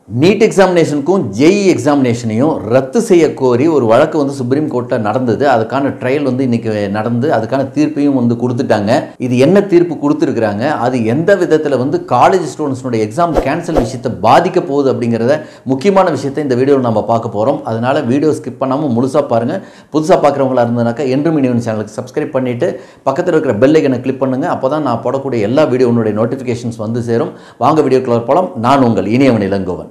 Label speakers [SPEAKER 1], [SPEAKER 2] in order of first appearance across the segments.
[SPEAKER 1] NEET எக்ஸாமினேஷனுக்கும் JE எக்ஸாமினேஷனையும் ரத்து செய்ய கோரி ஒரு வழக்கு வந்து சுப்ரீம் கோர்ட்டில் நடந்தது அதுக்கான ட்ரையல் வந்து இன்னைக்கு நடந்து அதுக்கான தீர்ப்பையும் வந்து கொடுத்துட்டாங்க இது என்ன தீர்ப்பு கொடுத்துருக்குறாங்க அது எந்த விதத்தில் வந்து காலேஜ் ஸ்டூடெண்ட்ஸ்னுடைய எக்ஸாம் கேன்சல் விஷயத்தை பாதிக்க போகுது அப்படிங்கிறத முக்கியமான விஷயத்தை இந்த வீடியோவில் நம்ம பார்க்க போகிறோம் அதனால் வீடியோ ஸ்கிப் பண்ணாமல் முழுசாக பாருங்கள் புதுசாக பார்க்குறவங்களா இருந்ததுனாக்கா என்றும் இனிவன் சேனலுக்கு சப்ஸ்கிரைப் பண்ணிவிட்டு பக்கத்தில் இருக்கிற பெல் ஐக்கனை கிளிக் பண்ணுங்கள் அப்போ தான் நான் போடக்கூடிய எல்லா வீடியோனுடைய நோட்டிஃபிகேஷன்ஸ் வந்து சேரும் வாங்க வீடியோக்குள்ள போகலாம் நான் உங்கள் இனியவன் இளங்கோவன்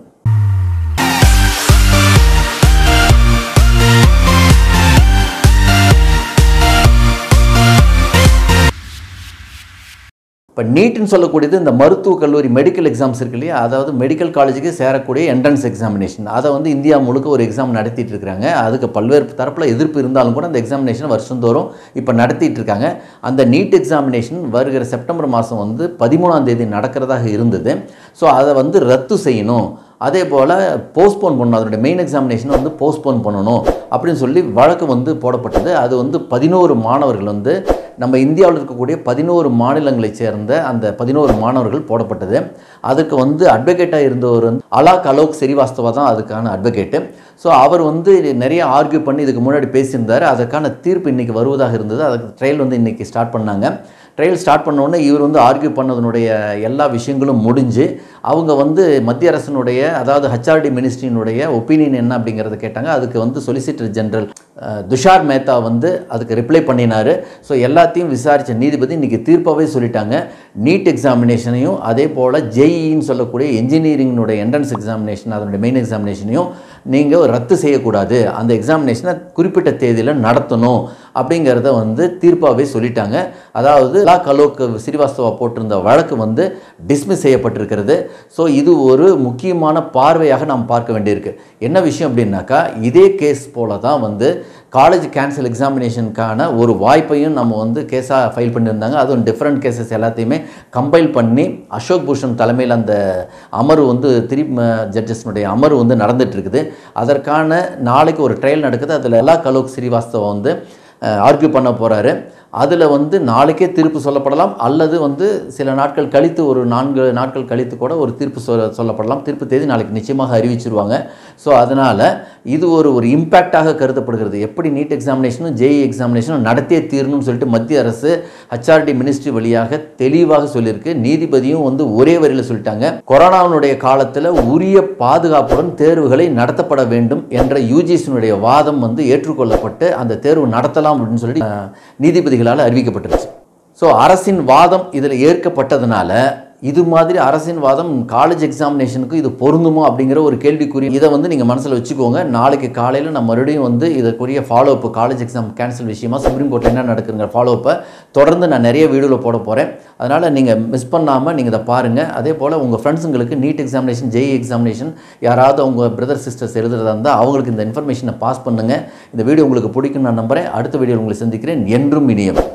[SPEAKER 1] இப்போ நீட்னு சொல்லக்கூடியது இந்த மருத்துவக் கல்லூரி மெடிக்கல் எக்ஸாம்ஸ் இருக்கு இல்லையா அதாவது மெடிக்கல் காலேஜுக்கு சேரக்கூடிய என்ட்ரன்ஸ் எக்ஸாமினேஷன் அதை வந்து இந்தியா முழுக்க ஒரு எக்ஸாம் நடத்திட்டு இருக்காங்க அதுக்கு பல்வேறு தரப்பில் எதிர்ப்பு இருந்தாலும் கூட அந்த எக்ஸாமினேஷன் வருஷந்தோறும் இப்போ நடத்திட்டு இருக்காங்க அந்த நீட் எக்ஸாமினேஷன் வருகிற செப்டம்பர் மாதம் வந்து பதிமூணாம் தேதி நடக்கிறதாக இருந்தது ஸோ அதை வந்து ரத்து செய்யணும் அதே போல் போஸ்ட்போன் பண்ணணும் அதனுடைய மெயின் எக்ஸாமினேஷனை வந்து போஸ்ட்போன் பண்ணணும் அப்படின்னு சொல்லி வழக்கு வந்து போடப்பட்டது அது வந்து பதினோரு மாணவர்கள் வந்து நம்ம இந்தியாவில் இருக்கக்கூடிய பதினோரு மாநிலங்களைச் சேர்ந்த அந்த பதினோரு மாணவர்கள் போடப்பட்டது அதுக்கு வந்து அட்வொகேட்டாக இருந்தவர் வந்து அலாக் அலோக் ஸ்ரீவாஸ்தவா தான் அதுக்கான அட்வொகேட்டு ஸோ அவர் வந்து நிறைய ஆர்கியூ பண்ணி இதுக்கு முன்னாடி பேசியிருந்தார் அதற்கான தீர்ப்பு இன்றைக்கி வருவதாக இருந்தது அதுக்கு ட்ரையல் வந்து இன்றைக்கி ஸ்டார்ட் பண்ணாங்க ட்ரையல் ஸ்டார்ட் பண்ணோடனே இவர் வந்து ஆர்கியூ பண்ணதனுடைய எல்லா விஷயங்களும் முடிஞ்சு அவங்க வந்து மத்திய அரசினுடைய அதாவது ஹச்ஆர்டி மினிஸ்ட்ரியினுடைய ஒப்பீனியன் என்ன அப்படிங்கிறத கேட்டாங்க அதுக்கு வந்து சொலிசிட்டர் ஜெனரல் துஷார் மேத்தா வந்து அதுக்கு ரிப்ளை பண்ணினார் ஸோ எல்லாத்தையும் விசாரித்த நீதிபதி இன்றைக்கி தீர்ப்பாகவே சொல்லிட்டாங்க நீட் எக்ஸாமினேஷனையும் அதே போல் ஜேஇன்னு சொல்லக்கூடிய என்ஜினியரிங்கினுடைய என்ட்ரன்ஸ் எக்ஸாமினேஷன் அதனுடைய மெயின் எக்ஸாமினேஷனையும் நீங்கள் ரத்து செய்யக்கூடாது அந்த எக்ஸாமினேஷனை குறிப்பிட்ட தேதியில் நடத்தணும் அப்படிங்கிறத வந்து தீர்ப்பாகவே சொல்லிட்டாங்க அதாவது லா கலோக் ஸ்ரீவாஸ்தவா போட்டிருந்த வழக்கு வந்து டிஸ்மிஸ் செய்யப்பட்டிருக்கிறது ஸோ இது ஒரு முக்கியமான பார்வையாக நாம் பார்க்க வேண்டியிருக்கு என்ன விஷயம் அப்படின்னாக்கா இதே கேஸ் போல தான் வந்து காலேஜ் கேன்சல் எக்ஸாமினேஷனுக்கான ஒரு வாய்ப்பையும் நம்ம வந்து கேஸாக ஃபைல் பண்ணியிருந்தாங்க அதுவும் டிஃப்ரெண்ட் கேசஸ் எல்லாத்தையுமே கம்பைல் பண்ணி அசோக் பூஷன் தலைமையில் அந்த அமர்வு வந்து த்ரீ ஜட்ஜஸ்னுடைய அமர்வு வந்து நடந்துட்டு இருக்குது அதற்கான நாளைக்கு ஒரு ட்ரையல் நடக்குது அதில் எல்லா கலோக் ஸ்ரீவாஸ்தவா வந்து ஆர்கியூ பண்ண போகிறாரு அதில் வந்து நாளைக்கே தீர்ப்பு சொல்லப்படலாம் அல்லது வந்து சில நாட்கள் கழித்து ஒரு நான்கு நாட்கள் கழித்து கூட ஒரு தீர்ப்பு சொல்ல சொல்லப்படலாம் தீர்ப்பு தேதி நாளைக்கு நிச்சயமாக அறிவிச்சிருவாங்க ஸோ அதனால் இது ஒரு ஒரு இம்பேக்டாக கருதப்படுகிறது எப்படி நீட் எக்ஸாமினேஷனும் ஜேஇ எக்ஸாமினேஷனும் நடத்தியே தீரணும்னு சொல்லிட்டு மத்திய அரசு ஹச்ஆர்டி மினிஸ்ட்ரி வழியாக தெளிவாக சொல்லியிருக்கு நீதிபதியும் வந்து ஒரே வரியில் சொல்லிட்டாங்க கொரோனாவினுடைய காலத்தில் உரிய பாதுகாப்புடன் தேர்வுகளை நடத்தப்பட வேண்டும் என்ற யூஜிசியினுடைய வாதம் வந்து ஏற்றுக்கொள்ளப்பட்டு அந்த தேர்வு நடத்தலாம் அப்படின்னு சொல்லி நீதிபதிகள் நீதிபதிகளால் அறிவிக்கப்பட்டுருச்சு ஸோ அரசின் வாதம் இதில் ஏற்கப்பட்டதுனால இது மாதிரி அரசின் வாதம் காலேஜ் எக்ஸாமினேஷனுக்கு இது பொருந்துமோ அப்படிங்கிற ஒரு கேள்விக்குறி இதை வந்து நீங்கள் மனசில் வச்சுக்கோங்க நாளைக்கு காலையில் நான் மறுபடியும் வந்து இதற்குரிய follow up college exam cancel விஷயமா சுப்ரீம் கோர்ட்டில் என்ன நடக்குதுங்கிற ஃபாலோ அப்பை தொடர்ந்து நான் நிறைய வீடியோவில் போட போகிறேன் அதனால் நீங்கள் மிஸ் பண்ணாமல் நீங்கள் இதை பாருங்கள் அதே போல் உங்கள் ஃப்ரெண்ட்ஸுங்களுக்கு நீட் எக்ஸாமினேஷன் ஜேஇ எக்ஸாமினேஷன் யாராவது உங்கள் பிரதர் சிஸ்டர்ஸ் எழுதுறதா இருந்தால் அவங்களுக்கு இந்த இன்ஃபர்மேஷனை பாஸ் பண்ணுங்கள் இந்த வீடியோ உங்களுக்கு பிடிக்கும் நான் நம்புகிறேன் அடுத்த வீடியோ உங்களை சந்திக்கிறேன் என்றும் இனியம்